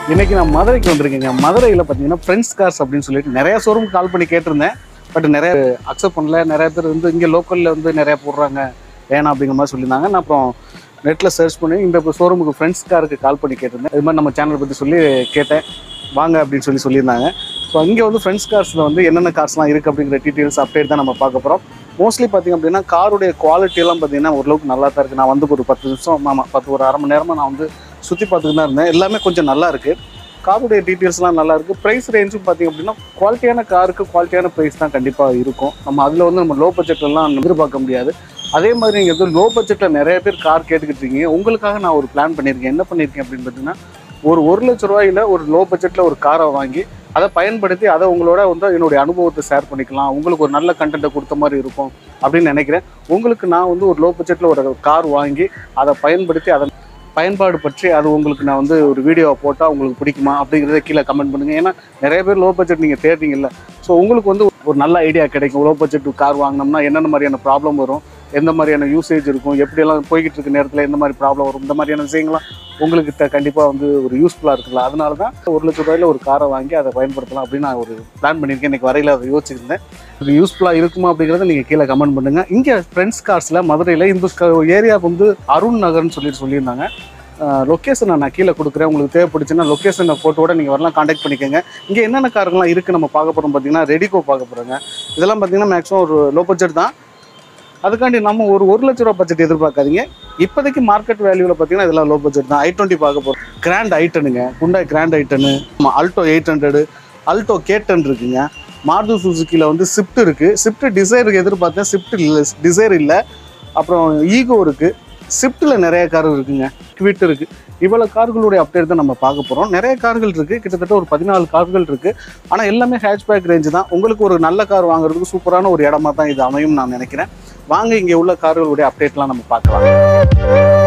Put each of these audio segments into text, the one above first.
இன்னைக்கு நான் மதுரைக்கு வந்திருக்கேங்க மதுரையில் பார்த்தீங்கன்னா ஃப்ரெண்ட்ஸ் கார்ஸ் அப்படின்னு சொல்லிட்டு நிறைய ஷோரூம் கால் பண்ணி கேட்டிருந்தேன் பட் நிறைய அக்செப்ட் பண்ணல நிறைய பேர் வந்து இங்கே லோக்கலில் வந்து நிறைய போடுறாங்க வேணாம் அப்படிங்கிற மாதிரி சொல்லியிருந்தாங்க நான் அப்புறம் நெட்டில் சர்ச் பண்ணி இந்த ஷோரூமுக்கு ஃப்ரெண்ட்ஸ் காருக்கு கால் பண்ணி கேட்டிருந்தேன் இது மாதிரி நம்ம சேனலை பற்றி சொல்லி கேட்டேன் வாங்க அப்படின்னு சொல்லி சொல்லியிருந்தாங்க ஸோ இங்கே வந்து ஃப்ரெண்ட்ஸ் கார்ஸில் வந்து என்னென்ன கார்ஸ்லாம் இருக்குது அப்படிங்கிற டீட்டெயில்ஸ் அப்டேட் தான் நம்ம பார்க்க போகிறோம் மோஸ்ட்லி பார்த்திங்க அப்படின்னா காருடைய குவாலிட்டி எல்லாம் பார்த்தீங்கன்னா ஓரளவுக்கு நல்லா தான் இருக்குது நான் வந்து ஒரு பத்து நிமிஷம் ஆமாம் பத்து ஒரு அரை மணி நேரமாக நான் வந்து சுற்றி பார்த்துட்டு தான் இருந்தேன் எல்லாமே கொஞ்சம் நல்லா இருக்குது காருடைய டீட்டெயில்ஸ்லாம் நல்லா இருக்குது ப்ரைஸ் ரேஞ்சும் பார்த்திங்க அப்படின்னா குவாலிட்டியான காருக்கு குவாலிட்டியான ப்ரைஸ் தான் கண்டிப்பாக இருக்கும் நம்ம அதில் வந்து நம்ம லோ பட்ஜெட்லலாம் எதிர்பார்க்க முடியாது அதே மாதிரி நீங்கள் வந்து லோ பட்ஜெட்டில் நிறைய பேர் கார் கேட்டுக்கிட்டு இருக்கீங்க உங்களுக்காக நான் ஒரு பிளான் பண்ணியிருக்கேன் என்ன பண்ணியிருக்கேன் அப்படின்னு பார்த்தீங்கன்னா ஒரு ஒரு லட்ச ரூபாயில ஒரு லோ பட்ஜெட்டில் ஒரு காரை வாங்கி அதை பயன்படுத்தி அதை உங்களோட வந்து என்னுடைய அனுபவத்தை ஷேர் பண்ணிக்கலாம் உங்களுக்கு ஒரு நல்ல கண்டென்ட்டை கொடுத்த மாதிரி இருக்கும் அப்படின்னு நினைக்கிறேன் உங்களுக்கு நான் வந்து ஒரு லோ பட்ஜெட்டில் ஒரு கார் வாங்கி அதை பயன்படுத்தி அதை பயன்பாடு பற்றி அது உங்களுக்கு நான் வந்து ஒரு வீடியோவை போட்டால் உங்களுக்கு பிடிக்குமா அப்படிங்கிறத கீழே கமெண்ட் பண்ணுங்கள் ஏன்னா நிறைய பேர் லோ பட்ஜெட் நீங்கள் தேடுறீங்கல்ல ஸோ உங்களுக்கு வந்து ஒரு நல்ல ஐடியா கிடைக்கும் லோ பட்ஜெட் கார் வாங்கினோம்னா என்னென்ன மாதிரியான ப்ராப்ளம் வரும் எந்த மாதிரியான யூசேஜ் இருக்கும் எப்படியெல்லாம் போய்கிட்டு இருக்க நேரத்தில் எந்த மாதிரி ப்ராப்ளம் வரும் இந்த மாதிரியான விஷயங்கள்லாம் உங்களுக்கு த- கண்டிப்பா வந்து ஒரு யூஸ்ஃபுல்லாக இருக்குல்ல அதனால தான் ஒரு லட்ச ரூபாயில ஒரு காரை வாங்கி அதை பயன்படுத்தலாம் அப்படின்னு நான் ஒரு பிளான் பண்ணியிருக்கேன் இன்னைக்கு வரையில அதை யோசிச்சிருந்தேன் இது யூஸ்ஃபுல்லாக இருக்குமா அப்படிங்கிறத நீங்கள் கீழே கமெண்ட் பண்ணுங்க இங்கே ஃப்ரெண்ட்ஸ் கார்ஸில் மதுரையில் இந்த ஏரியா வந்து அருண் நகர்னு சொல்லிட்டு சொல்லியிருந்தாங்க லொக்கேஷனை நான் கீழே கொடுக்குறேன் உங்களுக்கு தேவைப்படுச்சுன்னா லொக்கேஷனை ஃபோட்டோட நீங்கள் வரலாம் காண்டாக்ட் பண்ணிக்கோங்க இங்கே என்னென்ன காருங்களாம் இருக்குது நம்ம பார்க்க போகிறோம் பார்த்தீங்கன்னா ரெடிகோ பார்க்க போகிறோங்க இதெல்லாம் பார்த்தீங்கன்னா மேக்ஸிமம் ஒரு லோ பட்ஜெட் தான் அதுக்காண்டி நம்ம ஒரு ஒரு லட்ச ரூபா பட்ஜெட் எதிர்பார்க்காதீங்க இப்போதைக்கு மார்க்கெட் வேல்யூவில் பார்த்தீங்கன்னா இதெல்லாம் லோ பட்ஜெட் தான் ஐ டுவெண்ட்டி பார்க்க போகிறோம் கிராண்ட் ஐட்டனுங்க Hyundai grand i ten Alto eight hundred Alto கேட்டன் இருக்குங்க மாருதி சுசுக்கியில் வந்து ஸ்விஃப்ட் இருக்குது ஸ்விஃப்ட் டிசைருக்கு எதிர்பார்த்தேன் ஸ்விஃப்ட் இல்லை டிசைர் இல்லை அப்புறம் ஈகோ இருக்குது ஸ்விஃப்ட்டில் நிறைய கார் இருக்குங்க குவிட் இருக்குது இவ்வளோ கார்களுடைய அப்டேட் தான் நம்ம பார்க்க போகிறோம் நிறைய கார்கள் இருக்குது கிட்டத்தட்ட ஒரு பதினாலு கார்கள் இருக்குது ஆனால் எல்லாமே ஹேட்ச்பேக் ரேஞ்சு தான் உங்களுக்கு ஒரு நல்ல கார் வாங்குறதுக்கு சூப்பரான ஒரு இடமா தான் இது அமையும் நான் நினைக்கிறேன் வாங்க இங்கே உள்ள கார்களுடைய அப்டேட்லாம் நம்ம பார்க்கலாம்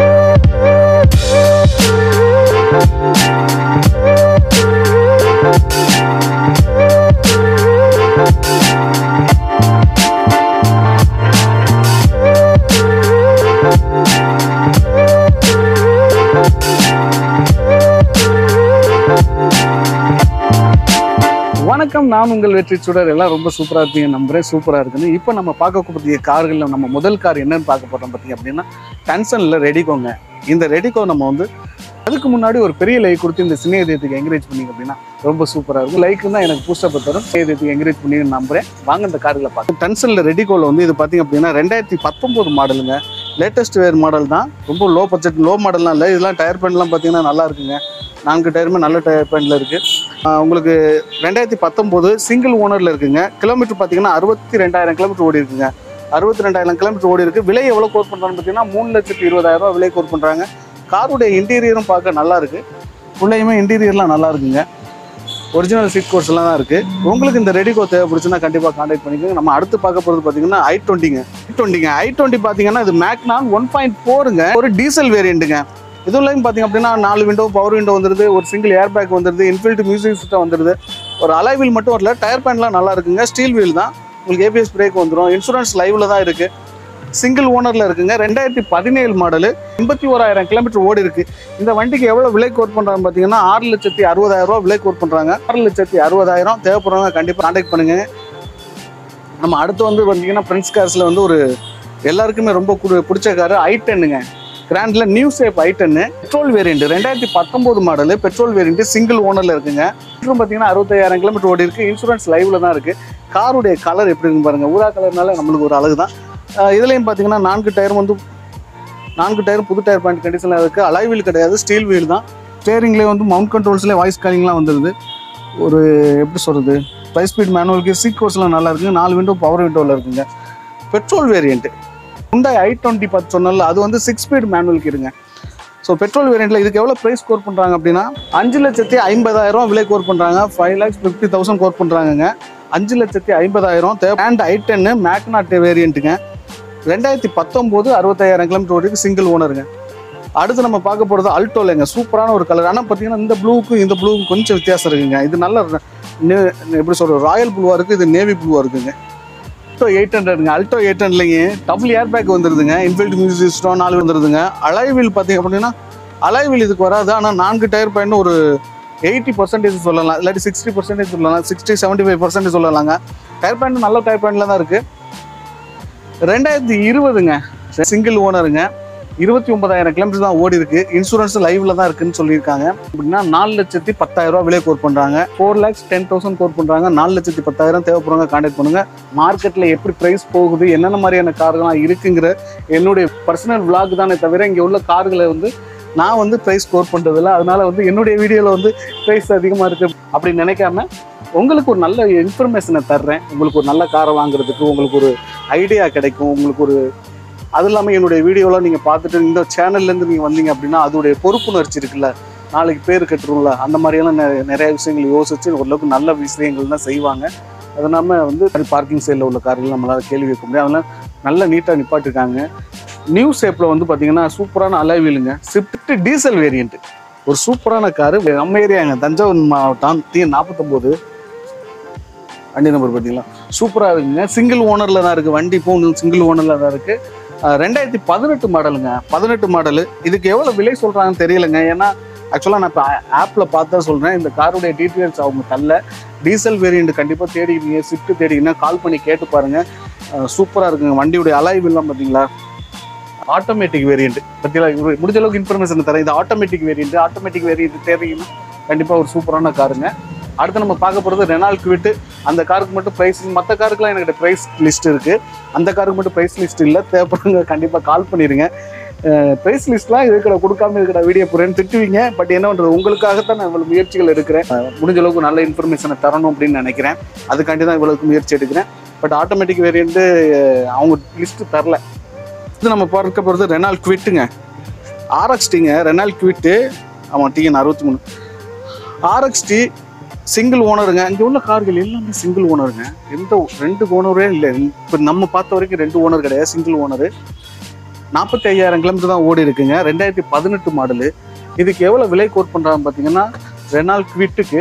வணக்கம் நான் உங்கள் வெற்றி சுடர் எல்லாம் ரொம்ப சூப்பராக இருப்பீங்க நம்புறேன் சூப்பராக இருக்குன்னு இப்போ நம்ம பார்க்கக்கூடிய கார்களில் நம்ம முதல் கார் என்னன்னு பார்க்க போகிறோம் பார்த்தீங்க அப்படின்னா டன்சனில் ரெடிகோங்க இந்த ரெடிகோ நம்ம வந்து அதுக்கு முன்னாடி ஒரு பெரிய லைக் கொடுத்து இந்த சின்ன இதயத்துக்கு என்கரேஜ் பண்ணீங்க அப்படின்னா ரொம்ப சூப்பராக இருக்கும் லைக் தான் எனக்கு பூஸ்டப் தரும் சின்ன இதயத்துக்கு என்கரேஜ் பண்ணி நம்புறேன் வாங்க இந்த கார்களை பார்க்க டன்சனில் ரெடிகோவில் வந்து இது பார்த்தீங்க அப்படின்னா ரெண்டாயிரத்தி பத்தொம்போது மாடலுங்க லேட்டஸ்ட் வேர் மாடல் தான் ரொம்ப லோ பட்ஜெட் லோ மாடல்லாம் இல்லை இதெல்லாம் டயர் பேண்ட்லாம் பார்த்தீங்கன்னா நல்லா இருக்குங்க நான்கு டயருமே நல்ல டயர் பேண்டில் இருக்குது உங்களுக்கு ரெண்டாயிரத்தி பத்தொம்போது சிங்கிள் ஓனரில் இருக்குங்க கிலோமீட்டர் பார்த்தீங்கன்னா அறுபத்தி ரெண்டாயிரம் கிலோமீட்டர் ஓடி இருக்குங்க அறுபத்தி ரெண்டாயிரம் கிலோமீட்டர் ஓடி இருக்கு விலை எவ்வளோ கோட் பண்ணுறான்னு பார்த்தீங்கன்னா மூணு லட்சத்தி இருபதாயிரம் ரூபாய் விலை கோட் பண்ணுறாங்க காருடைய இன்டீரியரும் பார்க்க நல்லா இருக்கு உள்ளேயுமே இன்டீரியர்லாம் நல்லா இருக்குங்க ஒரிஜினல் சீட் கோர்ஸ் எல்லாம் தான் இருக்கு உங்களுக்கு இந்த ரெடிகோ தேவைப்படுச்சுன்னா கண்டிப்பாக கான்டாக்ட் பண்ணிக்கோங்க நம்ம அடுத்து பார்க்க போகிறது பார்த்தீங்கன்னா ஐ டுவெண்ட்டிங்க ஐ டுவெண்ட்டிங்க ஐ டுவெண்ட்டி பார்த்தீங்கன்னா இது மேக்னான் ஒன் பாயிண்ட் ஃபோருங்க ஒரு டீசல் வேரியண்ட்டுங்க இதுலையும் பார்த்தீங்க அப்படின்னா நாலு விண்டோ பவர் விண்டோ வந்துருது ஒரு சிங்கிள் ஏர் பேக் வந்துருது இன்ஃபில்ட் மியூசிக் சிஸ்டம் வந்துருது ஒரு அலாய் வீல் மட்டும் வரல டயர் பேண்ட்லாம் நல்லா இருக்குங்க ஸ்டீல் வீல் தான் உங்களுக்கு ஏபிஎஸ் பிரேக் வந்துடும் இன்சூரன்ஸ் லைவ்ல தான் இருக்கு சிங்கிள் ஓனர்ல இருக்குங்க ரெண்டாயிரத்தி பதினேழு மாடலு எண்பத்தி ஓராயிரம் கிலோமீட்டர் ஓடி இருக்கு இந்த வண்டிக்கு எவ்வளவு விலை கோட் பண்றாங்க பார்த்தீங்கன்னா ஆறு லட்சத்தி அறுபதாயிரம் ரூபாய் விலை கோட் பண்றாங்க ஆறு லட்சத்தி அறுபதாயிரம் தேவைப்படுறவங்க கண்டிப்பாக கான்டாக்ட் பண்ணுங்க நம்ம அடுத்து வந்து பார்த்தீங்கன்னா ஃப்ரெண்ட்ஸ் கார்ஸில் வந்து ஒரு எல்லாருக்குமே ரொம்ப குடு- பிடிச்ச காரு ஐ டென்னுங்க கிராண்டில் new shape i ten petrol variant ரெண்டாயிரத்தி பத்தொம்போது மாடலு பெட்ரோல் வேரியண்ட் சிங்கிள் ஓனரில் இருக்குங்க பெட்ரோல் பார்த்தீங்கன்னா அறுபத்தாயிரம் கிலோமீட்டர் ஓடி இருக்கு இன்சூரன்ஸ் லைவ்ல தான் இருக்கு காருடைய கலர் எப்படி இருக்கு பாருங்க ஊதா கலர்னால நம்மளுக்கு ஒரு அழகு தான் அஹ் இதுலயும் பார்த்தீங்கன்னா நான்கு டயர் வந்து நான்கு டயர் புது டயர் பாயிண்ட் கண்டிஷனில் இருக்குது அலாய் வீல் கிடையாது ஸ்டீல் வீல் தான் ஸ்டேரிங்லேயே வந்து மவுண்ட் கண்ட்ரோல்ஸ்லேயே வாய்ஸ் காலிங்லாம் வந்துடுது ஒரு எப்படி சொல்கிறது ஃபைவ் ஸ்பீட் மேனுவலுக்கு சீட் கோர்ஸ்லாம் நல்லா இருக்குங்க நாலு விண்டோ பவர் விண்டோவில் இருக்குங்க petrol variant Hyundai i twenty பத்து சொன்னல அது வந்து சிக்ஸ் ஸ்பீட் மேனுவலுக்கு இருங்க ஸோ பெட்ரோல் வேரியண்ட்டில் இதுக்கு எவ்வளோ ப்ரைஸ் கோர் பண்ணுறாங்க அப்படின்னா அஞ்சு லட்சத்தி ஐம்பதாயிரம் விலை கோர் பண்ணுறாங்க five lakhs fifty thousand quote பண்ணுறாங்கங்க அஞ்சு லட்சத்தி ஐம்பதாயிரம் தேவை அண்ட் ஐ டென்னு மேக்னாட் வேரியண்ட்டுங்க ரெண்டாயிரத்தி பத்தொம்போது அறுபத்தாயிரம் கிலோமீட்டர் ஓடிக்கு சிங்கிள் ஓனருங்க அடுத்து நம்ம பார்க்க போகிறது அல்டோலைங்க சூப்பரான ஒரு கலர் ஆனால் பார்த்தீங்கன்னா இந்த ப்ளூவுக்கும் இந்த ப்ளூவுக்கும் கொஞ்சம் வித்தியாசம் இருக்குங்க இது நல்ல நே- எப்படி சொல்கிறது ராயல் ப்ளூவாக இருக்குது இது நேவி ப்ளூவாக இருக்குங்க அல்டோ எயிட் ஹண்ட்ரடுங்க அல்டோ எயிட் ஹண்ட்ரட்லைங்க டபுள் ஏர் பேக் வந்துருதுங்க இன்ஃபில்ட் மியூசிக் சிஸ்டம் நாலு வந்துருதுங்க அலைவில் பார்த்தீங்க அப்படின்னா அலைவில் இதுக்கு வராது ஆனால் நான்கு டயர் பயணம் ஒரு எயிட்டி பர்சன்டேஜ் சொல்லலாம் இல்லாட்டி சிக்ஸ்டி பர்சன்டேஜ் சொல்லலாம் சிக்ஸ்டி செவன்ட்டி ஃபைவ் பர்சன்டேஜ் சொல்லலாங்க டயர் பேண்ட் நல்ல டயர் பேண்டில் தான் இருக்குது ரெண்டாயிரத்தி இருபதுங்க சிங்கிள் ஓனருங்க இருபத்தி ஒன்பதாயிரம் கிலோமீட்டர் தான் ஓடி இருக்கு இன்சூரன்ஸ் லைவ்ல தான் இருக்குன்னு சொல்லியிருக்காங்க அப்படின்னா நாலு லட்சத்தி பத்தாயிரம் ரூபாய் விலை கோர் பண்றாங்க four lakhs ten thousand quote பண்றாங்க நாலு லட்சத்தி பத்தாயிரம் தேவைப்படுறவங்க கான்டாக்ட் பண்ணுங்க மார்க்கெட்ல எப்படி பிரைஸ் போகுது என்னென்ன மாதிரியான கார்கள்லாம் இருக்குங்கிற என்னுடைய பர்சனல் விளாக் தானே தவிர இங்க உள்ள கார்களை வந்து நான் வந்து ப்ரைஸ் ஸ்கோர் பண்ணுறதில்ல அதனால வந்து என்னுடைய வீடியோவில் வந்து ப்ரைஸ் அதிகமாக இருக்கு அப்படி நினைக்காம உங்களுக்கு ஒரு நல்ல இன்ஃபர்மேஷனை தர்றேன் உங்களுக்கு ஒரு நல்ல காரை வாங்குறதுக்கு உங்களுக்கு ஒரு ஐடியா கிடைக்கும் உங்களுக்கு ஒரு அது இல்லாமல் என்னுடைய வீடியோலாம் நீங்கள் பார்த்துட்டு இந்த சேனல்லேருந்து நீங்கள் வந்தீங்க அப்படின்னா அதோடைய பொறுப்புணர்ச்சி இருக்குல்ல நாளைக்கு பேர் கட்டுரும்ல அந்த மாதிரியெல்லாம் நெ- நிறைய விஷயங்கள் யோசிச்சு ஓரளவுக்கு நல்ல விஷயங்கள் தான் செய்வாங்க அது இல்லாமல் வந்து பார்க்கிங் சைடில் உள்ள கார்கள் நம்மளால் கேள்வி கேட்க முடியாது அதெல்லாம் நல்ல நீட்டாக நிப்பாட்டிருக்காங்க நியூ ஷேப்பில் வந்து பார்த்தீங்கன்னா சூப்பரான அலைவீலுங்க ஸ்விஃப்ட் டீசல் வேரியண்ட் ஒரு சூப்பரான காரு நம்ம ஏரியாங்க தஞ்சாவூர் மாவட்டம் டி நாற்பத்தொம்போது வண்டி நம்பர் பார்த்தீங்களா சூப்பராக இருக்குங்க சிங்கிள் ஓனரில் தான் இருக்குது வண்டி இப்போ சிங்கிள் ஓனரில் தான் இருக்குது ரெண்டாயிரத்தி பதினெட்டு மாடலுங்க பதினெட்டு மாடலு இதுக்கு எவ்வளோ விலை சொல்கிறாங்கன்னு தெரியலங்க ஏன்னா ஆக்சுவலாக நான் இப்போ ஆப்பில் பார்த்தா சொல்கிறேன் இந்த காருடைய டீட்டெயில்ஸ் அவங்க தரல டீசல் வேரியண்ட் கண்டிப்பாக தேடிக்கிறீங்க ஸ்விஃப்ட் தேடிங்கன்னா கால் பண்ணி கேட்டு பாருங்கள் சூப்பராக இருக்குங்க வண்டியுடைய அலைவெல்லாம் பார்த்தீங்களா ஆட்டோமேட்டிக் வேரியண்ட் பற்றிலாம் இவரு முடிஞ்ச அளவுக்கு இன்ஃபர்மேஷன் தரேன் இது ஆட்டோமேட்டிக் வேரியண்ட் ஆட்டோமேட்டிக் வேரியண்ட் தேவைங்கன்னா கண்டிப்பாக ஒரு சூப்பரான காருங்க அடுத்து நம்ம பார்க்க போகிறது ரெனால்ட் குவிட்டு அந்த காருக்கு மட்டும் ப்ரைஸ் மற்ற காருக்குலாம் என்கிட்ட ப்ரைஸ் லிஸ்ட் இருக்குது அந்த காருக்கு மட்டும் ப்ரைஸ் லிஸ்ட் இல்லை தேவைப்படுங்க கண்டிப்பாக கால் பண்ணிடுங்க ப்ரைஸ் லிஸ்ட்லாம் இதுக்கட கொடுக்காம இதுக்கட வீடியோ போகிறேன்னு திட்டுவீங்க பட் என்ன பண்ணுறது உங்களுக்காகத்தான் நான் இவ்வளோ முயற்சிகள் எடுக்கிறேன் அஹ் முடிஞ்ச அளவுக்கு நல்ல இன்ஃபர்மேஷனை தரணும் அப்படின்னு நினைக்கிறேன் அதுக்காண்டி தான் இவ்வளோக்கு முயற்சி எடுக்கிறேன் பட் ஆட்டோமேட்டிக் வேரியண்ட்டு அவங்க லிஸ்ட்டு தரல இது நம்ம பார்க்க போகிறது ரெனால் குவிட்டுங்க ஆர்எக்ஸ்டிங்க ரெனால் குவிட்டு ஆமாம் டிஎன் அறுபத்தி மூணு ஆர்எக்ஸ்டி சிங்கிள் ஓனருங்க இங்கே உள்ள கார்கள் எல்லாமே சிங்கிள் ஓனருங்க எந்த ஒ- ரெண்டு ஓனரே இல்லை இப்போ நம்ம பார்த்த வரைக்கும் ரெண்டு ஓனர் கிடையாது சிங்கிள் ஓனரு நாற்பத்தி ஐயாயிரம் கிலோமீட்டர் தான் ஓடி இருக்குங்க ரெண்டாயிரத்தி பதினெட்டு மாடலு இதுக்கு எவ்வளோ விலை கோட் பண்ணுறாங்க பார்த்தீங்கன்னா ரெனால் குவிட்டுக்கு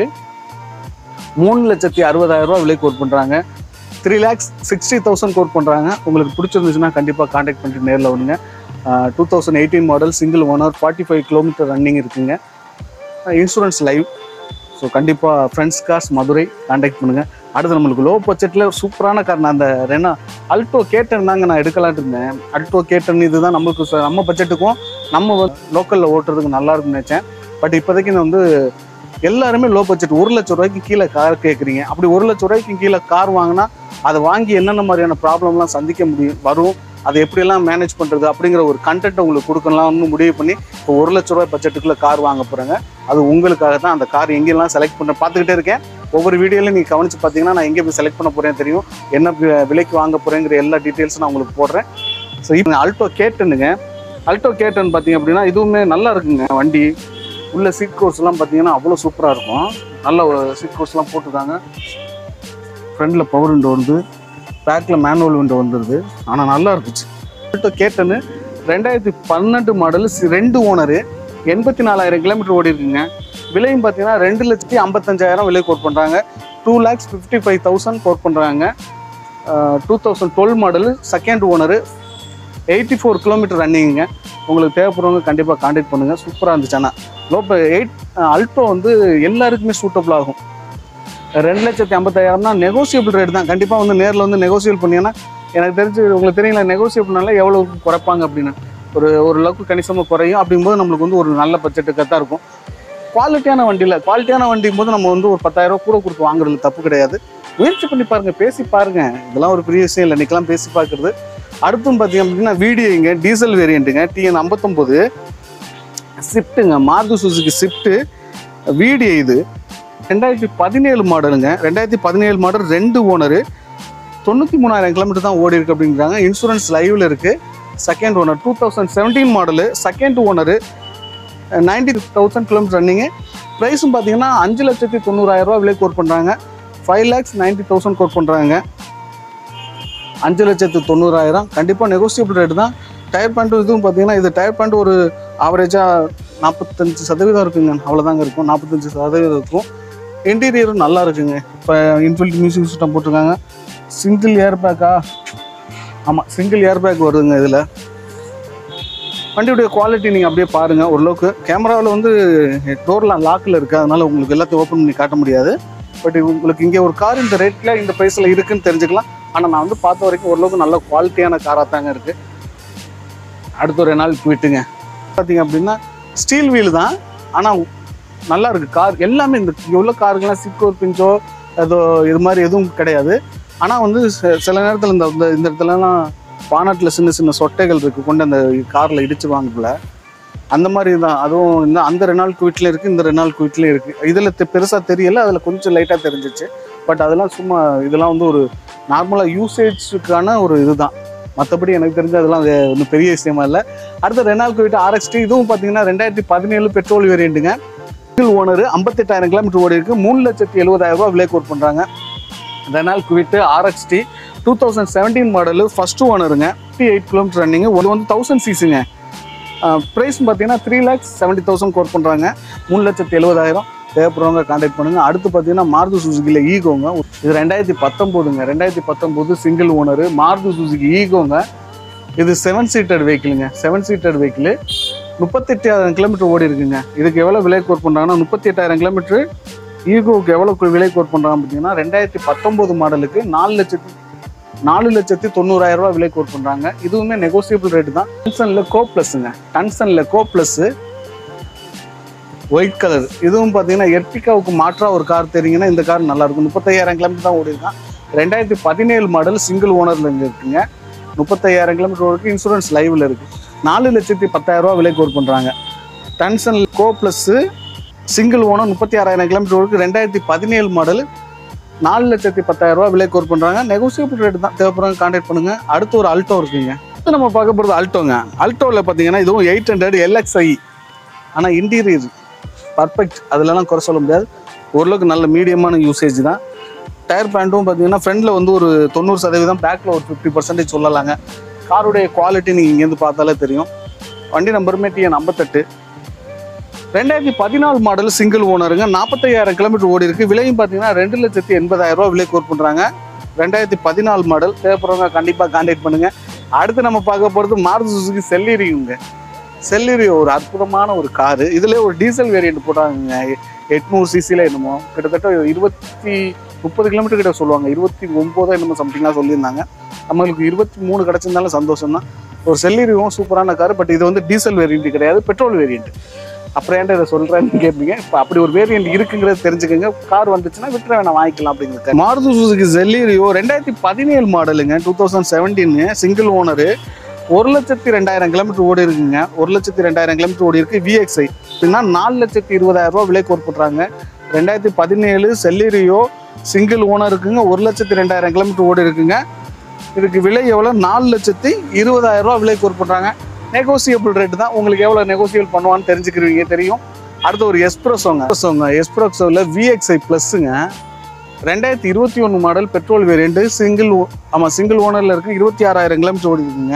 மூணு லட்சத்தி அறுபதாயிரம் ரூபா விலை கோட் பண்ணுறாங்க three lakhs sixty thousand quote பண்ணுறாங்க உங்களுக்கு பிடிச்சிருந்துச்சுன்னா கண்டிப்பாக காண்டாக்ட் பண்ணிட்டு நேரில் வந்துங்க two thousand eighteen model single owner forty five kilometre running இருக்குங்க இன்சூரன்ஸ் லைவ் ஸோ கண்டிப்பாக ஃப்ரெண்ட்ஸ் கார்ஸ் மதுரை காண்டாக்ட் பண்ணுங்கள் அடுத்து நம்மளுக்கு லோ பட்ஜெட்டில் சூப்பரான கார் நான் அந்த ரெனா அல்டோ கேட்டன் தாங்க நான் எடுக்கலான்ட்டு இருந்தேன் அல்டோ கேட்டன் இதுதான் நம்மளுக்கு ச- நம்ம பட்ஜெட்டுக்கும் நம்ம லோக்கலில் ஓட்டுறதுக்கு நல்லா இருக்கும்னு நினச்சேன் பட் இப்போதைக்கு நான் வந்து எல்லாருமே லோ பட்ஜெட் ஒரு லட்ச ரூபாய்க்கு கீழே கார் கேட்குறீங்க அப்படி ஒரு லட்ச ரூபாய்க்கு கீழே கார் வாங்கினா அதை வாங்கி என்னென்ன மாதிரியான ப்ராப்ளம்லாம் சந்திக்க முடியும் வரும் அதை எப்படியெல்லாம் மேனேஜ் பண்ணுறது அப்படிங்கிற ஒரு கண்டென்ட் உங்களுக்கு கொடுக்கலாம்னு முடிவு பண்ணி இப்போ ஒரு லட்ச ரூபாய் பட்ஜெட்டுக்குள்ளே கார் வாங்க போகிறேங்க அது உங்களுக்காக தான் அந்த கார் எங்கெல்லாம் செலக்ட் பண்ண பார்த்துக்கிட்டே இருக்கேன் ஒவ்வொரு வீடியோலையும் நீங்கள் கவனிச்சு பார்த்தீங்கன்னா நான் எங்கே போய் செலக்ட் பண்ண போகிறேன் தெரியும் என்ன வி- விலைக்கு வாங்க போகிறேங்கிற எல்லா டீட்டெயில்ஸும் நான் உங்களுக்கு போடுறேன் ஸோ இப்போ அல்டோ கேட்டனுங்க அல்டோ கேட்டன் பார்த்தீங்க அப்படின்னா இதுவுமே நல்லா இருக்குங்க வண்டி உள்ள சீட் கோர்ஸ்லாம் பார்த்தீங்கன்னா அவ்வளோ சூப்பராக இருக்கும் நல்ல ஒரு சீட் கோர்ஸ்லாம் போட்டிருக்காங்க ஃப்ரண்டில் பவர் விண்டோ வந்து பேக்கில் மேனுவல் விண்டோ வந்துடுது ஆனால் நல்லா இருந்துச்சு அல்டோ கேட்டனு ரெண்டாயிரத்தி பன்னெண்டு மாடல் ரெண்டு ஓனரு எண்பத்தி நாலாயிரம் கிலோமீட்டர் ஓடி இருக்குங்க விலையும் பார்த்தீங்கன்னா ரெண்டு லட்சத்தி ஐம்பத்தஞ்சாயிரம் விலை கோட் பண்ணுறாங்க two lakhs fifty five thousand quote பண்ணுறாங்க two thousand twelve model second owner eighty four kilometre ரன்னிங்குங்க உங்களுக்கு தேவைப்படுறவங்க கண்டிப்பாக காண்டாக்ட் பண்ணுங்கள் சூப்பராக இருந்துச்சு ஆனால் லோப்ப எயிட் அல்டோ வந்து எல்லாருக்குமே சூட்டபிள் ஆகும் ரெண்டு லட்சத்தி ஐம்பத்தாயிரம்னா நெகோசியபிள் ரேட் தான் கண்டிப்பாக வந்து நேரில் வந்து நெகோசியபிள் பண்ணீங்கன்னா எனக்கு தெரிஞ்சு உங்களுக்கு தெரியல நெகோசியபிள்னால எவ்வளோ குறைப்பாங்க அப்படின்னு ஒரு ஒரு அளவுக்கு கணிசமாக குறையும் அப்படிங்கும்போது நம்மளுக்கு வந்து ஒரு நல்ல பட்ஜெட்டுக்காக தான் இருக்கும் குவாலிட்டியான வண்டியில் குவாலிட்டியான வண்டியும் போது நம்ம வந்து ஒரு பத்தாயிரம் ரூபா கூட கொடுத்து வாங்குறதுல தப்பு கிடையாது முயற்சி பண்ணி பாருங்க பேசி பாருங்க இதெல்லாம் ஒரு பெரிய விஷயம் இல்லை இன்னைக்கெல்லாம் பேசி பார்க்கறது அடுத்தும் பார்த்தீங்க அப்படின்னா வீடியோங்க டீசல் வேரியண்ட்டுங்க டிஎன் ஐம்பத்தொம்போது ஸ்விஃப்ட்டுங்க மாருதி சுசுகி ஸ்விஃப்ட்டு வீடியோ இது ரெண்டாயிரத்தி பதினேழு மாடலுங்க ரெண்டாயிரத்தி பதினேழு மாடல் ரெண்டு ஓனரு தொண்ணூற்றி மூணாயிரம் கிலோமீட்டர் தான் ஓடி இருக்கு அப்படிங்கிறாங்க இன்சூரன்ஸ் லைவ்ல இருக்கு second owner two thousand seventeen model second owner ninety thousand kilometre running ப்ரைஸும் பார்த்தீங்கன்னா அஞ்சு லட்சத்தி தொண்ணூறாயிரம் ரூபா விலை கோட் பண்ணுறாங்க five lakhs ninety thousand quote பண்ணுறாங்க அஞ்சு லட்சத்து தொண்ணூறாயிரம் கண்டிப்பாக நெகோசியபிள் ரேட்டு தான் டயர் பேண்ட்டும் இதுவும் பார்த்தீங்கன்னா இது டயர் பேண்ட் ஒரு ஆவரேஜாக நாற்பத்தஞ்சு சதவீதம் இருக்குங்க அவ்வளோதாங்க இருக்கும் நாற்பத்தஞ்சு சதவீதம் இருக்கும் இன்டீரியரும் நல்லா இருக்குங்க இப்போ இன்ஃபில்ட் மியூசிக் சிஸ்டம் போட்டிருக்காங்க சிங்கிள் ஏர் பேக்கா ஆமாம் சிங்கிள் ஏர் பேக் வருதுங்க இதில் வண்டியுடைய குவாலிட்டி நீங்கள் அப்படியே பாருங்கள் ஓரளவுக்கு கேமராவில் வந்து டோர்லாம் லாக்கில் இருக்குது அதனால உங்களுக்கு எல்லாத்தையும் ஓப்பன் பண்ணி காட்ட முடியாது பட் உங்களுக்கு இங்கே ஒரு கார் இந்த ரேட்டில் இந்த ப்ரைஸில் இருக்குன்னு தெரிஞ்சுக்கலாம் ஆனால் நான் வந்து பார்த்த வரைக்கும் ஓரளவுக்கு நல்ல குவாலிட்டியான காராக தாங்க இருக்குது அடுத்த ஒரு நாள் விட்டுங்க பார்த்தீங்க அப்படின்னா ஸ்டீல் வீல் தான் ஆனால் நல்லா இருக்கு கார் எல்லாமே இந்த இங்கே உள்ள காருக்கெல்லாம் சிக்கோ பிஞ்சோ ஏதோ இது மாதிரி எதுவும் கிடையாது ஆனால் வந்து சில- சில நேரத்தில் இந்த இந்த- இந்த இடத்துலலாம் பானட்டில் சின்ன சின்ன சொட்டைகள் இருக்குது கொண்டு அந்த காரில் இடிச்சிருவாங்க போல அந்த மாதிரி தான் அதுவும் இந்த அந்த ரெனால் குவிட்லையும் இருக்குது இந்த ரெனால் குவிட்லையும் இருக்குது இதில் பெருசாக தெரியல அதில் கொஞ்சம் லைட்டாக தெரிஞ்சிச்சு பட் அதெல்லாம் சும்மா இதெல்லாம் வந்து ஒரு நார்மலாக யூசேஜுக்கான ஒரு இதுதான் மற்றபடி எனக்கு தெரிஞ்ச அதெல்லாம் அது ஒன்றும் பெரிய விஷயமா இல்லை அடுத்த ரெனால் குவிட் ஆர்எக்ஸ்டி இதுவும் பார்த்தீங்கன்னா ரெண்டாயிரத்தி பதினேழு பெட்ரோல் வேரியண்ட்டுங்க சிங்கிள் ஓனர் ஐம்பத்தெட்டாயிரம் கிலோமீட்டர் ஓடி இருக்கு மூணு லட்சத்தி எழுபதாயிரம் ரூபாய் விலை கோட் பண்ணுறாங்க Renault Kwid RXT two thousand seventeen model first ஓனருங்க ஃபிஃப்டி எயிட் கிலோமீட்டர் ரன்னிங்கு ஒரு வந்து தௌசண்ட் சிசிங்க ப்ரைஸ் பார்த்தீங்கன்னா three lakhs seventy thousand quote பண்ணுறாங்க மூணு லட்சத்தி எழுபதாயிரம் தேவைப்படுறவங்க கான்டாக்ட் பண்ணுங்க அடுத்து பார்த்தீங்கன்னா மாருதி சுசுகியில் ஈகோங்க இது ரெண்டாயிரத்தி பத்தொம்போதுங்க ரெண்டாயிரத்தி பத்தொம்போது சிங்கிள் ஓனரு மாருதி சுசுகி ஈகோங்க இது செவன் சீட்டட் வெஹிக்கிளுங்க செவன் சீட்டட் வெஹிக்கிள் முப்பத்தெட்டாயிரம் கிலோமீட்டர் ஓடி இருக்குங்க இதுக்கு எவ்வளோ விலை கோட் பண்ணுறாங்கன்னா முப்பத்தி எட்டாயிரம் கிலோமீட்டர் ஈகோவுக்கு எவ்வளோ விலை கோட் பண்ணுறாங்க பார்த்தீங்கன்னா ரெண்டாயிரத்தி பத்தொம்போது மாடலுக்கு நாலு லட்சத்தி நாலு லட்சத்தி தொண்ணூறாயிரம் ரூபாய் விலை கோட் பண்ணுறாங்க இதுவுமே நெகோசியபிள் ரேட்டு தான் டன்சனில் கோ ப்ளஸ்ஸுங்க டன்சனில் கோ ப்ளஸ்ஸு ஒயிட் கலர் இதுவும் பார்த்தீங்கன்னா எர்டிகாவுக்கு மாற்றாக ஒரு கார் தெரியுங்கன்னா இந்த கார் நல்லா இருக்கும் முப்பத்தையாயிரம் கிலோமீட்டர் தான் ஓடி இருக்கான் ரெண்டாயிரத்தி பதினேழு மாடல் சிங்கிள் ஓனரில் இங்கே இருக்குங்க முப்பத்தையாயிரம் கிலோமீட்டர் வரைக்கும் இன்சூரன்ஸ் லைவில் இருக்குது நாலு லட்சத்தி பத்தாயிரம் ரூபா விலை கோட் பண்ணுறாங்க Datsun go plus single owner முப்பத்தி ஆறாயிரம் கிலோமீட்டர் வரைக்கும் ரெண்டாயிரத்தி பதினேழு மாடல் நாலு லட்சத்தி பத்தாயிரம் ரூபா விலை கோட் பண்ணுறாங்க நெகோசியபிள் ரேட் தான் தேவைப்படுறாங்க கான்டாக்ட் பண்ணுங்கள் அடுத்து ஒரு அல்டோ இருக்குங்க அடுத்து நம்ம பார்க்க போகிறது அல்டோங்க அல்டோவில் பார்த்தீங்கன்னா இதுவும் எயிட் ஹண்ட்ரட் எல்எக்ஸ்ஐ ஆனால் இன்டீரியர் பர்ஃபெக்ட் அதுலலாம் குறை சொல்ல முடியாது ஓரளவுக்கு நல்ல மீடியமான யூசேஜ் தான் டயர் பேண்ட்டும் பார்த்தீங்கன்னா ஃப்ரண்டில் வந்து ஒரு தொண்ணூறு சதவீதம் பேக்கில் ஒரு ஃபிஃப்டி பர்சன்டேஜ் சொல்லலாங்க காருடைய குவாலிட்டி நீங்கள் இங்கேருந்து பார்த்தாலே தெரியும் வண்டி நம்பருமே டிஎன் ஐம்பத்தெட்டு ரெண்டாயிரத்தி பதினாலு மாடல் சிங்கிள் ஓனருங்க நாற்பத்தையாயிரம் கிலோமீட்டர் ஓடி இருக்கு விலையும் பார்த்தீங்கன்னா ரெண்டு லட்சத்தி எண்பதாயிரம் ரூபா விலை கோட் பண்ணுறாங்க ரெண்டாயிரத்தி பதினாலு மாடல் தேவைப்படுறவங்க கண்டிப்பாக கான்டாக்ட் பண்ணுங்க அடுத்து நம்ம பார்க்க போகிறது மாருதி சுசுகி செல்லிரியுங்க செல்லிரியோ ஒரு அற்புதமான ஒரு காரு இதுல ஒரு டீசல் வேரியன்ட் போட்டாங்க எட்நூறு சிசில என்னமோ கிட்டத்தட்ட இருபத்தி முப்பது கிலோமீட்டர் கிட்ட சொல்லுவாங்க இருபத்தி ஒம்போதோ என்னமோ சம்திங்லாம் சொல்லியிருந்தாங்க நம்மளுக்கு இருபத்தி மூணு கிடச்சிருந்தாலும் சந்தோஷம் தான் ஒரு செல்லிரியும் சூப்பரான கார் பட் இது வந்து டீசல் வேரியன்ட் கிடையாது பெட்ரோல் வேரியன்ட் அப்புறம் ஏன்டா இதை சொல்கிறேன்னு கேட்பீங்க இப்போ அப்படி ஒரு வேரியன்ட் இருக்குங்கிறத தெரிஞ்சுக்கோங்க கார் வந்துச்சுன்னா விட்டுற வேணாம் வாங்கிக்கலாம் அப்படிங்கிறது மாருதி சுசுகி செல்லிரியோ ரெண்டாயிரத்தி பதினேழு மாடலுங்க two thousand seventeen single owner ஒரு லட்சத்தி ரெண்டாயிரம் கிலோமீட்டர் ஓடி இருக்குங்க ஒரு லட்சத்தி ரெண்டாயிரம் கிலோமீட்டர் ஓடி இருக்கு விஎக்ஸ்ஐ அப்படின்னா நாலு லட்சத்தி இருபதாயிரம் ரூபாய் விலை கோர்படுறாங்க ரெண்டாயிரத்தி பதினேழு செல்லிரியோ சிங்கிள் ஓனர் இருக்குங்க ஒரு லட்சத்தி ரெண்டாயிரம் கிலோமீட்டர் ஓடி இருக்குங்க இதுக்கு விலை எவ்வளோ நாலு லட்சத்தி இருபதாயிரம் ரூபாய் விலை கோர்படுறாங்க நெகோசியபிள் ரேட் தான் உங்களுக்கு எவ்வளோ நெகோசியபிள் பண்ணுவான்னு தெரிஞ்சுக்கிறீங்க தெரியும் அடுத்து ஒரு எஸ்ப்ரெஸோங்க எஸ்ப்ரெஸோங்க எஸ்ப்ரெஸோவில் விஎக்ஸ்ஐ ப்ளஸ்ஸுங்க ரெண்டாயிரத்தி இருபத்தி ஒன்று மாடல் பெட்ரோல் வேரியண்ட் சிங்கிள் ஆமாம் சிங்கிள் ஓனரில் இருக்கு இருபத்தி ஆறாயிரம் கிலோமீட்டர் ஓடி இருக்குங்க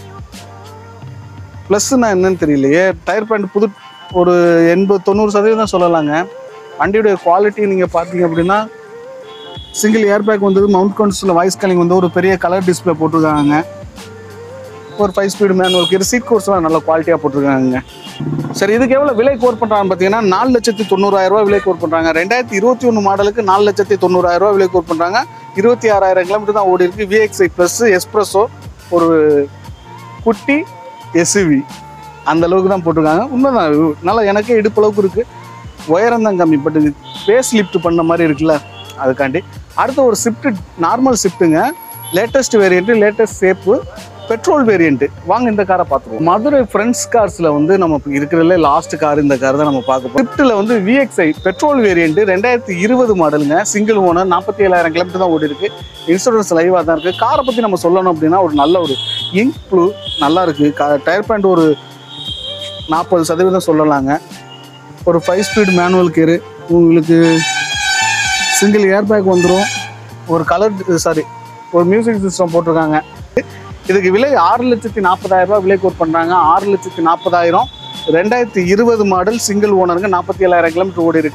ப்ளஸ்னா என்னன்னு தெரியலையே டயர் பேண்ட் புது ஒரு எண்பது தொண்ணூறு சதவீதம் சொல்லலாங்க வண்டியுடைய குவாலிட்டி நீங்கள் பார்த்தீங்க அப்படின்னா சிங்கிள் ஏர் பேக் வந்தது மவுண்ட் கவுன்ஸில் வாய்ஸ் காலிங் வந்து ஒரு பெரிய கலர் டிஸ்பிளே போட்டிருக்காங்க ஒரு ஃபைவ் ஸ்பீடு மேனுவலுக்கு சீட் கோர்ஸ்லாம் நல்ல குவாலிட்டியாக போட்டிருக்காங்க சரி இதுக்கு எவ்வளோ விலை கோர் பண்ணுறாங்க பார்த்தீங்கன்னா நாலு லட்சத்தி தொண்ணூறாயிரம் ரூபாய் விலை கோர் பண்ணுறாங்க ரெண்டாயிரத்தி இருபத்தி ஒன்று மாடலுக்கு நாலு லட்சத்தி தொண்ணூறாயிரம் ரூபாய் விலை கோர் பண்ணுறாங்க இருபத்தி ஆறாயிரம் கிலோமீட்டர் தான் ஓடி இருக்கு விஎக்ஸ்ஐ ப்ளஸ் எஸ்ப்ரெஸோ ஒரு குட்டி எஸ்யூவி அந்த அளவுக்கு தான் போட்டிருக்காங்க உண்மைதான் இது நல்லா எனக்கே இடுப்பு அளவுக்கு இருக்கு உயரம் தான் கம்மி பட் இது ஃபேஸ் லிஃப்ட் பண்ண மாதிரி இருக்குல்ல அதுக்காண்டி அடுத்து ஒரு ஷிஃப்ட் நார்மல் ஷிஃப்ட்டுங்க latest variant latest shape petrol variant வாங்க இந்த காரை பார்த்துருவோம் மதுரை ஃப்ரெண்ட்ஸ் கார்ஸில் வந்து நம்ம இப்ப இருக்கிறதுல லாஸ்ட் கார் இந்த கார் தான் நம்ம பார்க்க போகிறோம் ஷிஃப்ட்டில் வந்து விஎக்ஸ்ஐ பெட்ரோல் வேரியண்ட்டு ரெண்டாயிரத்தி இருபது மாடலுங்க சிங்கிள் ஓனர் நாற்பத்தி ஏழாயிரம் கிலோமீட்டர் தான் ஓடி இருக்கு இன்சூரன்ஸ் லைவாக தான் இருக்குது காரை பற்றி நம்ம சொல்லணும் அப்படின்னா ஒரு நல்ல ஒரு இங்க் ப்ளூ நல்லா இருக்குது கா டயர் பேண்ட் ஒரு நாற்பது சதவீதம் சொல்லலாங்க ஒரு ஃபைவ் ஸ்பீடு மேனுவல் கேரு உங்களுக்கு சிங்கிள் ஏர் பேக் வந்துடும் ஒரு கலர் சாரி ஒரு மியூசிக் சிஸ்டம் போட்டிருக்காங்க இதுக்கு விலை ஆறு லட்சத்தி நாற்பதாயிரம் ரூபாய் விலை கோட் பண்ணுறாங்க ஆறு லட்சத்தி நாற்பதாயிரம் ரெண்டாயிரத்தி இருபது மாடல் சிங்கிள் ஓனருங்க நாற்பத்தி ஏழாயிரம் கிலோமீட்டர் ஓடி இருக்கு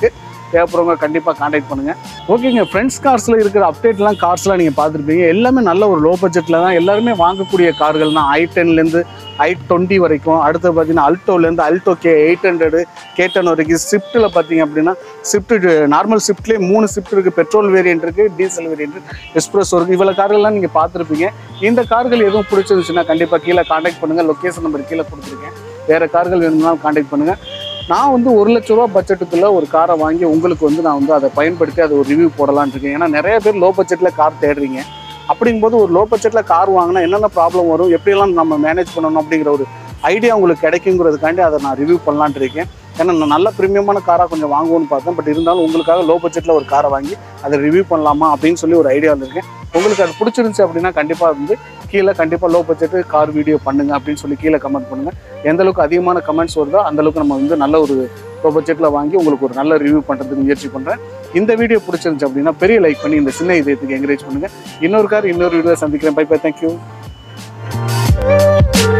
தேவைப்படுறவங்க கண்டிப்பாக காண்டாக்ட் பண்ணுங்கள் ஓகேங்க ஃப்ரெண்ட்ஸ் கார்ஸில் இருக்கிற அப்டேட்லாம் கார்ஸ்லாம் நீங்கள் பார்த்துருப்பீங்க எல்லாமே நல்ல ஒரு லோ பட்ஜெட்டில் தான் எல்லாருமே வாங்கக்கூடிய கார்கள் தான் ஐ டென்லேருந்து ஐ டுவெண்ட்டி வரைக்கும் அடுத்து பார்த்தீங்கன்னா அல்டோலேருந்து Alto K eight hundred K ten வரைக்கும் ஸ்விஃப்ட்டில் பார்த்தீங்க அப்படின்னா ஸ்விஃப்ட் நார்மல் ஸ்விஃப்ட்லேயே மூணு ஸ்விஃப்ட் இருக்குது பெட்ரோல் வேரியன்ட் இருக்குது டீசல் வேரியன்ட் எக்ஸ்பிரஸ் இருக்குது இவ்வளோ கார்கள்லாம் நீங்கள் பார்த்துருப்பீங்க இந்த கார்கள் எதுவும் பிடிச்சிருந்துச்சுன்னா கண்டிப்பாக கீழே காண்டாக்ட் பண்ணுங்கள் லொக்கேஷன் நம்பர் கீழே கொடுத்துருக்கேன் வேறு கார்கள் வேணும்னாலும் காண்டாக்ட் பண்ணுங்கள் நான் வந்து ஒரு லட்ச ரூபா பட்ஜெட்டுக்குள்ள ஒரு காரை வாங்கி உங்களுக்கு வந்து நான் வந்து அதை பயன்படுத்தி அதை ஒரு ரிவ்யூ போடலான்னு இருக்கேன் ஏன்னா நிறைய பேர் லோ பட்ஜெட்டில் கார் தேடுறீங்க அப்படிங்கும்போது ஒரு லோ பட்ஜெட்டில் கார் வாங்கினா என்னென்ன ப்ராப்ளம் வரும் எப்படியெல்லாம் நம்ம மேனேஜ் பண்ணணும் அப்படிங்கிற ஒரு ஐடியா உங்களுக்கு கிடைக்குங்கிறதுக்காண்டி அதை நான் ரிவ்யூ பண்ணலான்ட்டு இருக்கேன் ஏன்னா நான் நல்ல ப்ரீமியமான காராக கொஞ்சம் வாங்குவோன்னு பார்த்தேன் பட் இருந்தாலும் உங்களுக்காக லோ பட்ஜெட்டில் ஒரு காரை வாங்கி அதை ரிவ்யூ பண்ணலாமா அப்படின்னு சொல்லி ஒரு ஐடியாவில் இருக்கேன் உங்களுக்கு அது பிடிச்சிருந்துச்சு அப்படின்னா கண்டிப்பாக வந்து கீழே கண்டிப்பாக லோ பட்ஜெட்டு கார் வீடியோ பண்ணுங்க அப்படின்னு சொல்லி கீழே கமெண்ட் பண்ணுங்கள் எந்த அளவுக்கு அதிகமான கமெண்ட்ஸ் வருதோ அந்த அளவுக்கு நம்ம வந்து நல்ல ஒரு லோ பட்ஜெட்டில் வாங்கி உங்களுக்கு ஒரு நல்ல ரிவ்யூ பண்ணுறதுக்கு முயற்சி பண்ணுறேன் இந்த வீடியோ பிடிச்சிருந்துச்சு அப்படின்னா பெரிய லைக் பண்ணி இந்த சின்ன இதயத்துக்கு என்கரேஜ் பண்ணுங்கள் இன்னொரு கார் இன்னொரு வீடியோ சந்திக்கிறேன் பை பை தேங்க்யூ